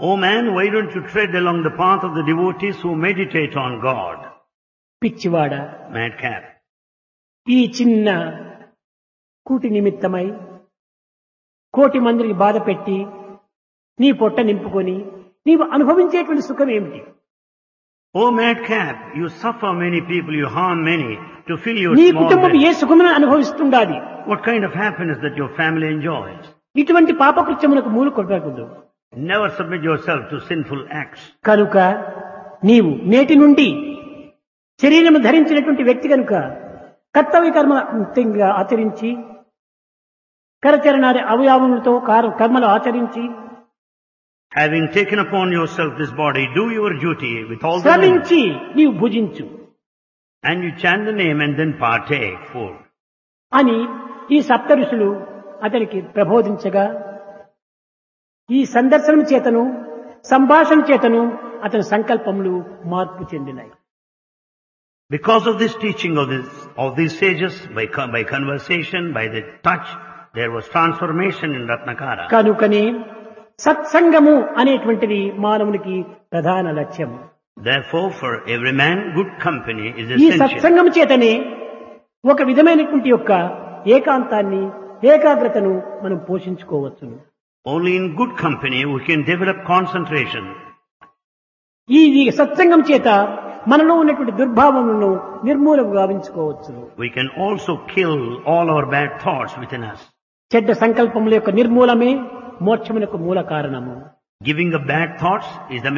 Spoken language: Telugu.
O man, why don't you tread along the path of the devotees who meditate on God? పిచ్చివాడ Madcap. ఈ చిన్న కూటి నిమిత్తమై కోటి మందిని బాధ పెట్టి నీ పొట్ట నింపుకొని నీవు అనుభవించేటువంటి సుఖం ఏమిటి O madcap, you suffer many people, you harm many to fill your నీ small కుటుంబం belly. ఏ సుఖమును అనుభవిస్తుండాలి What kind of happiness that your family enjoys? ఇటువంటి పాపకృత్యములకు మూలు కొట్టకూడదు Never submit yourself to sinful acts. కనుక నీవు నేటి నుండి శరీరము ధరించినటువంటి వ్యక్తి కనుక కర్తవ్య కర్మ ముఖ్యంగా ఆచరించి కరచరణాది అవయవములతో కార- కర్మలు ఆచరించి Having taken upon yourself this body, do your duty with all the limbs. శ్రమించి నీవు భుజించు And you chant the name and then partake food. అని ఈ సప్త ఋషులు అతనికి ప్రబోధించగా ఈ సందర్శనం చేతను సంభాషణ చేతను అతని సంకల్పములు మార్పు చెందినాయి Because of this teaching of this, of these sages, by, con- by conversation, by the touch, there was transformation in Ratnakara. కనుకనే సత్సంగము అనేటువంటిది మానవునికి ప్రధాన లక్ష్యం Therefore, for every man, good company is ఈ essential. సత్సంగం చేతనే ఒక విధమైనటువంటి యొక్క ఏకాంతాన్ని ఏకాగ్రతను మనం పోషించుకోవచ్చును Only in good company we can develop concentration. ఈ ఈ సత్సంగం చేత మనలో ఉన్నటువంటి దుర్భావములను నిర్మూలం గావించుకోవచ్చును We can also kill all our bad thoughts within us. చెడ్డ సంకల్పముల యొక్క నిర్మూలమే మోక్షమునకు మూల కారణము Giving up bad thoughts is the